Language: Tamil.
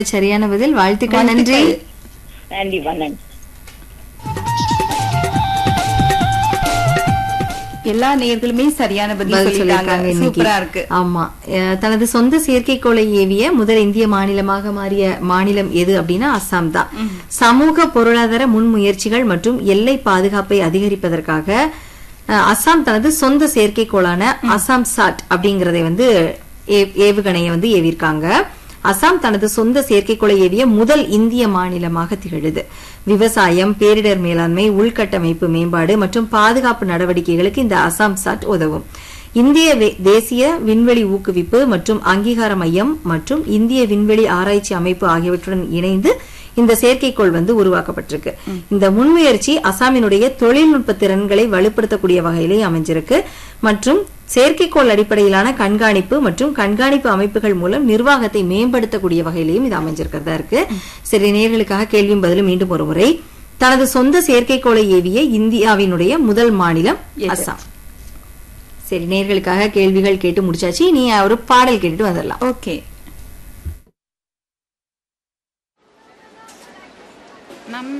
சரியான பதில் வாழ்த்துக்கள் நன்றி நன்றிப்பா நன்றி எல்லா நேயர்களுமே சரியான பதில் பதில் சொல்லிட்டாங்க சொல்லியிருக்காங்க இன்னைக்கு. சூப்பரா இருக்கு ஆமா அஹ் தனது சொந்த செயற்கைக்கோளை ஏவிய முதல் இந்திய மாநிலமாக மாறிய மாநிலம் எது அப்படின்னா அஸ்ஸாம் தான் சமூக பொருளாதார முன்முயற்சிகள் மற்றும் எல்லை பாதுகாப்பை அதிகரிப்பதற்காக அஹ், அஸ்ஸாம் தனது சொந்த செயற்கைக்கோளான அசாம் சாட் அப்படிங்கறதை வந்து ஏ- ஏவுகணையை வந்து ஏவிருக்காங்க அசாம் தனது சொந்த செயற்கைக்கோளை ஏவிய முதல் இந்திய மாநிலமாக திகழுது விவசாயம் பேரிடர் மேலாண்மை உள்கட்டமைப்பு மேம்பாடு மற்றும் பாதுகாப்பு நடவடிக்கைகளுக்கு இந்த அசாம் சாட் உதவும் இந்திய வே- தேசிய விண்வெளி ஊக்குவிப்பு மற்றும் அங்கீகார மையம் மற்றும் இந்திய விண்வெளி ஆராய்ச்சி அமைப்பு ஆகியவற்றுடன் இணைந்து இந்த செயற்கைக்கோள் வந்து உருவாக்கப்பட்டிருக்கு இந்த முன்முயற்சி அசாமினுடைய தொழில்நுட்ப திறன்களை வலுப்படுத்தக்கூடிய வகையிலே அமைஞ்சிருக்கு மற்றும் செயற்கைக்கோள் அடிப்படையிலான கண்காணிப்பு மற்றும் கண்காணிப்பு அமைப்புகள் மூலம் நிர்வாகத்தை மேம்படுத்தக்கூடிய வகையிலையும் இது அமைஞ்சிருக்கிறதா இருக்கு சரி நேர்களுக்காக கேள்வியும் பதிலும் மீண்டும் ஒரு முறை தனது சொந்த செயற்கைக்கோளை ஏவிய இந்தியாவினுடைய முதல் மாநிலம் அசாம் சரி நேர்களுக்காக கேள்விகள் கேட்டு முடிச்சாச்சு நீ ஒரு பாடல் கேட்டுட்டு வந்துடலாம் ஓகே நம்